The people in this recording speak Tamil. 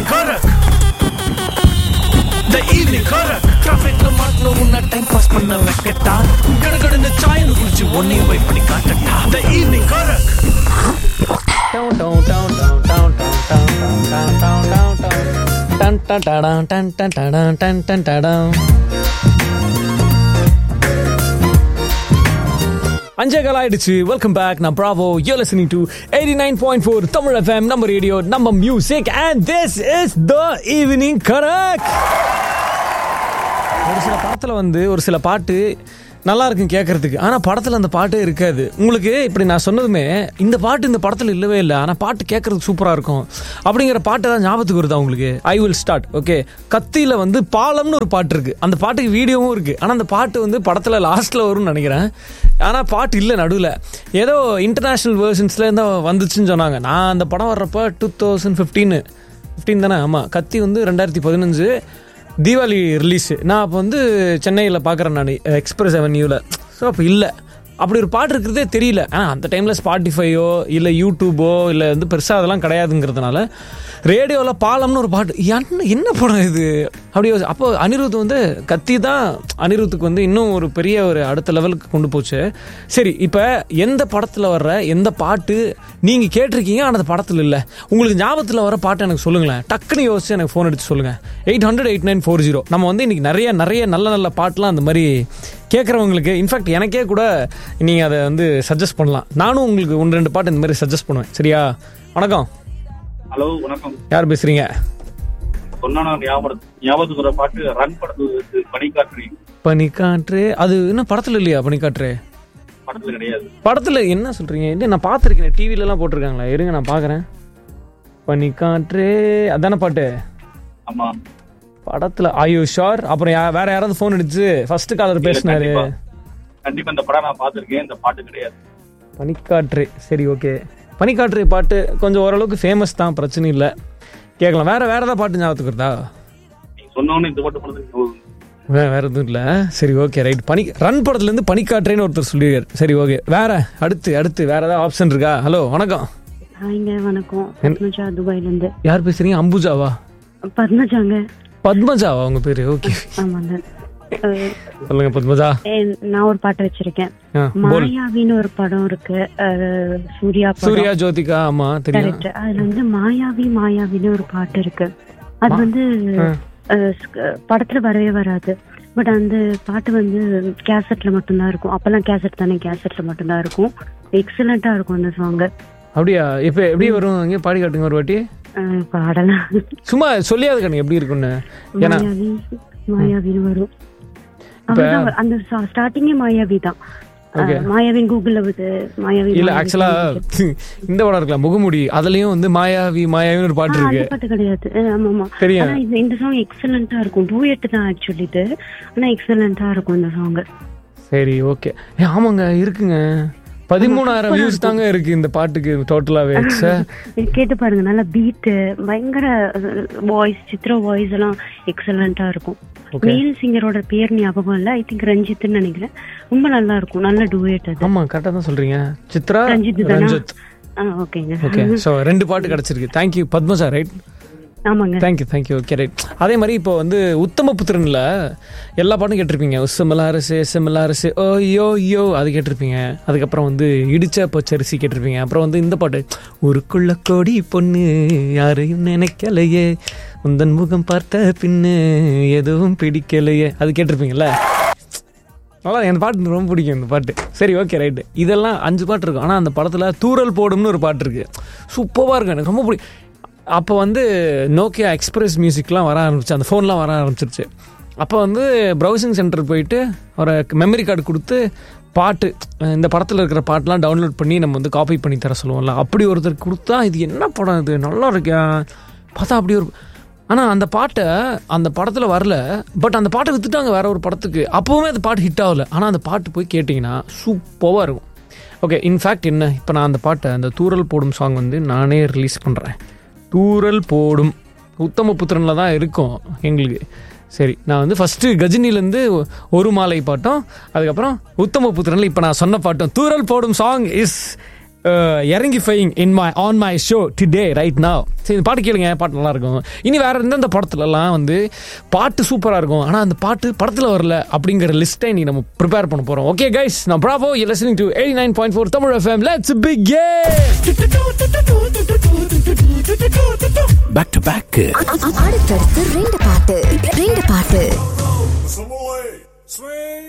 karak The evening karak Trafficல மாட்டின உன்ன டைம் பாஸ் பண்ண வைக்கட்டா கடகடன்னு சாயல் குடிச்சு உன்னையும் போய் பண்ணி காட்டட்டா The evening karak Down, down, down, down, down, down, down, down, down, down, down. Dun, dun, da, dun, dun, dun, da, dun, dun, dun, da, dun. அஞ்சே கால் ஆயிடுச்சு வெல்கம் பேக் நான் Bravo you listening to eighty nine point four Tamil FM நம்ம ரேடியோ நம்ம music and this is the evening correct ஒரு சில படத்தில் வந்து ஒரு சில பாட்டு நல்லா இருக்கும் கேட்கறதுக்கு ஆனால் படத்தில் அந்த பாட்டே இருக்காது உங்களுக்கு இப்படி நான் சொன்னதுமே இந்த பாட்டு இந்த படத்தில் இல்லவே இல்லை ஆனால் பாட்டு கேட்கறதுக்கு சூப்பராக இருக்கும் அப்படிங்கிற பாட்டு தான் ஞாபகத்துக்கு வருதா உங்களுக்கு ஐ வில் ஸ்டார்ட் ஓகே கத்தியில் வந்து பாலம்னு ஒரு பாட்டு இருக்குது அந்த பாட்டுக்கு வீடியோவும் இருக்குது ஆனால் அந்த பாட்டு வந்து படத்தில் லாஸ்ட்டில் வரும்னு நினைக்கிறேன் ஆனால் பாட்டு இல்லை நடுவில் ஏதோ இன்டர்நேஷ்னல் வேர்ஷன்ஸில் இருந்தால் வந்துச்சுன்னு சொன்னாங்க நான் அந்த படம் வர்றப்போ டூ தௌசண்ட் ஃபிஃப்டீனு ஃபிஃப்டீன் தானே ஆமாம் கத்தி வந்து ரெண்டாயிரத்தி பதினஞ்சு தீபாவளி ரிலீஸு நான் அப்போ வந்து சென்னையில் பார்க்குறேன் நான் எக்ஸ்பிரஸ் அவென்யூவில் ஸோ அப்போ இல்லை அப்படி ஒரு பாட்டு இருக்கிறதே தெரியல ஆனால் அந்த டைமில் ஸ்பாட்டிஃபையோ இல்லை யூடியூபோ இல்லை வந்து பெருசாக அதெல்லாம் கிடையாதுங்கிறதுனால ரேடியோவில் பாலம்னு ஒரு பாட்டு என்ன என்ன படம் இது அப்படி யோசி- அப்போ அனிருத் வந்து கத்தி தான் அனிருத்துக்கு வந்து இன்னும் ஒரு பெரிய ஒரு அடுத்த லெவலுக்கு கொண்டு போச்சு சரி இப்போ எந்த படத்தில் வர்ற எந்த பாட்டு நீங்கள் கேட்டிருக்கீங்க ஆனால் அந்த படத்தில் இல்லை உங்களுக்கு ஞாபகத்தில் வர பாட்டு எனக்கு சொல்லுங்களேன் டக்குன்னு யோசிச்சு எனக்கு ஃபோன் எடுத்து சொல்லுங்கள் eight hundred eight nine four zero நம்ம வந்து இன்னைக்கு நிறைய நிறைய நல்ல நல்ல பாட்டுலாம் அந்த மாதிரி கேட்குறவங்களுக்கு இன்ஃபேக்ட் எனக்கே கூட நீங்கள் அதை வந்து சஜஸ்ட் பண்ணலாம் நானும் உங்களுக்கு ஒன்று ரெண்டு பாட்டு இந்த மாதிரி சஜஸ்ட் பண்ணுவேன் சரியா வணக்கம் ஹலோ வணக்கம் யார் பேசுகிறீங்க சொன்னா ஞாபகம் ஞாபகத்துக்கு வர பாட்டு ரன் படத்துக்கு பனிக்காற்று பனிக்காற்று அது இன்னும் படத்தில் இல்லையா பனிக்காற்று படத்துல கிடையாது படத்தில் என்ன சொல்கிறீங்க இல்லை நான் பார்த்துருக்கேன் டிவிலலாம் போட்டிருக்காங்களா இருங்க நான் பார்க்குறேன் பனிக்காற்று அதானே பாட்டு ஆமா படத்தில் ஐயோ ஷோர் அப்புறம் யா- வேற யாராவது ஃபோன் அடிச்சு ஃபர்ஸ்ட் காலர் பேசினாரு கண்டிப்பா. கண்டிப்பா இந்த படம் நான் பார்த்திருக்கேன் இந்த பாட்டு கிடையாது பனிக்காற்று சரி ஓகே பனிக்காற்று பாட்டு கொஞ்சம் ஓரளவுக்கு ஃபேமஸ் தான் பிரச்சனை இல்லை கேட்கலாம் வேற வேற ஏதாவது பாட்டு ஞாபகத்துக்கு வருதா நீங்க சொன்னோன்னு இந்த பாட்டு படத்துக்கு வே- வேற எதுவும் இல்லை சரி ஓகே ரைட் பனி ரன் படத்துலேருந்து பனிக்காற்றேன்னு ஒருத்தர் சொல்லியிருக்காரு சரி ஓகே வேற அடுத்து அடுத்து வேற ஏதாவது ஆப்ஷன் இருக்கா ஹலோ வணக்கம் ஹாய்ங்க வணக்கம் பத்மஜா துபாயில இருந்து யார் பேசுறீங்க அம்புஜாவா பத்மஜாங்க பத்மஜாவா உங்க பேரு ஓகே ஆமாங்க அஹ், சொல்லுங்க பத்மஜா ஏ- நான் ஒரு பாட்டு வச்சிருக்கேன் ஆ, போல் மாயாவின்னு ஒரு படம் இருக்கு அஹ், சூர்யா படம் சூர்யா ஜோதிகா ஆமா தெரியும் கரெக்ட் அதுல வந்து மாயாவி மாயாவின்னு ஒரு பாட்டு இருக்கு அது வந்து அஹ், ஸ்க- படத்துல வரவே வராது பட் அந்த பாட்டு வந்து கேசட்ல மட்டும்தான் இருக்கும் அப்பெல்லாம் கேசட் தானே கேசட்ல மட்டும்தான் இருக்கும் எக்ஸலண்டா இருக்கும் அந்த சாங் அப்படியா இப்ப எப்படி வரும் இங்க பாடி காட்டுங்க ஒரு வாட்டி பாடலாம் சும்மா சொல்லியாது கண்ணு எப்படி இருக்குன்னு ஏன்னா மாயாவி மாயாவின்னு வரும் அவர்தான் வ- அந்த ஸ்டார்டிங்கே மாயாவி தான் Okay. மாயாவின் கூகுள்ல வந்து மாயாவி இல்ல மாயாவி ஆக்சுவலா இந்த படம் இருக்கலாம் முகமுடி அதுலயும் வந்து மாயாவி மாயாவின்னு ஒரு ஆ, பாட்டு அந்த இருக்கு பாட்டு கிடையாது அஹ், ஆமா ஆமா தெரியும். ஆனா இது இந்த சாங் எக்ஸலண்டா இருக்கும் டூயட் தான் ஆக்சுவலி இது ஆனா எக்ஸலண்டா இருக்கும் இந்த சாங் சரி ஓகே ஏ ஆமாங்க இருக்குங்க பதிமூணாயிரம் வியூஸ் தாங்க இருக்கு இந்த பாட்டுக்கு டோட்டலாவே ச்சே. கேட்டு பாருங்க நல்ல பீட் பயங்கர வாய்ஸ் சித்ரா வாய்ஸ் எல்லாம் எக்ஸலண்டா இருக்கும் Okay. மேல் சிங்கரோட பேர் ஞாபகம் இல்ல ஐ திங்க் ரஞ்சித்னு நினைக்கிறேன் ரொம்ப நல்லா இருக்கும் நல்ல டூயட் அது ஆமா கரெக்டா தான் சொல்றீங்க சித்ரா ரஞ்சித் தானா? ரஞ்சித் ஆ ஓகேங்க ஓகே ஸோ ரெண்டு பாட்டு கிடைச்சிருக்கு தேங்க்யூ பத்மஜா ரைட் ஆமாங்க தேங்க்யூ தேங்க்யூ ஓகே ரைட் அதே மாதிரி இப்போ வந்து உத்தம புத்திரன்ல எல்லா பாட்டும் கேட்டிருப்பீங்க உசமல அரசு செம்மல அரசு ஓ யோ யோ அது கேட்டிருப்பீங்க அதுக்கப்புறம் வந்து இடிச்ச பச்சரிசி கேட்டிருப்பீங்க அப்புறம் வந்து இந்த பாட்டு ஊருக்குள்ள கோடி பொண்ணு யாரையும் நினைக்கலையே உந்தன் முகம் பார்த்த பின்னு எதுவும் பிடிக்கலையே அது கேட்டிருப்பீங்கல்ல நல்லா எனக்கு பாட்டு ரொம்ப பிடிக்கும் இந்த பாட்டு சரி ஓகே ரைட்டு இதெல்லாம் அஞ்சு பாட்டு இருக்கும் ஆனால் அந்த படத்தில் தூரல் போடும்னு ஒரு பாட்டு இருக்குது சூப்பராக இருக்கும் எனக்கு ரொம்ப பிடிக்கும் அப்போ வந்து நோக்கியா எக்ஸ்பிரஸ் மியூசிக்லாம் வர ஆரம்பிச்சு அந்த ஃபோன்லாம் வர ஆரம்பிச்சிருச்சு அப்போ வந்து ப்ரௌசிங் சென்டர் போயிட்டு ஒரு மெமரி கார்டு கொடுத்து பாட்டு இந்த படத்தில் இருக்கிற பாட்டெலாம் டவுன்லோட் பண்ணி நம்ம வந்து காப்பி பண்ணி தர சொல்லுவோம்ல அப்படி ஒருத்தர் கொடுத்தா இது என்ன படம் இது நல்லா இருக்கா பார்த்தா அப்படி ஒரு ஆனால் அந்த பாட்டை அந்த படத்தில் வரல பட் அந்த பாட்டை வித்துட்டாங்க வேற ஒரு படத்துக்கு அப்போவுமே அந்த பாட்டு ஹிட் ஆகல ஆனால் அந்த பாட்டு போய் கேட்டிங்கன்னா சூப்பராக இருக்கும் ஓகே இன்ஃபேக்ட் என்ன இப்போ நான் அந்த பாட்டை அந்த தூரல் போடும் சாங் வந்து நானே ரிலீஸ் பண்ணுறேன் தூரல் போடும் உத்தம புத்திரனில் தான் இருக்கும் எங்களுக்கு சரி நான் வந்து ஃபஸ்ட்டு கஜினிலேருந்து ஒரு மாலை பாட்டும் அதுக்கப்புறம் உத்தம புத்திரனில் இப்போ நான் சொன்ன பாட்டும் தூரல் போடும் சாங் இஸ் இறங்கி ஃபைங் in my on my show today right now சரி இந்த பாட்டு கேளுங்க பாட்டு நல்லா இருக்கும் இனி வேற எந்தெந்த படத்துலலாம் வந்து பாட்டு சூப்பராக இருக்கும் ஆனால் அந்த பாட்டு படத்தில் வரல அப்படிங்கிற லிஸ்ட்டை நீ நம்ம ப்ரிப்பேர் பண்ண போகிறோம் ஓகே கைஸ் நான் bravo you listening to eighty nine point four Tamil FM let's pick back to back அடுத்தடுத்து ரெண்டு பாட்டு ரெண்டு பாட்டு Some away. Swing.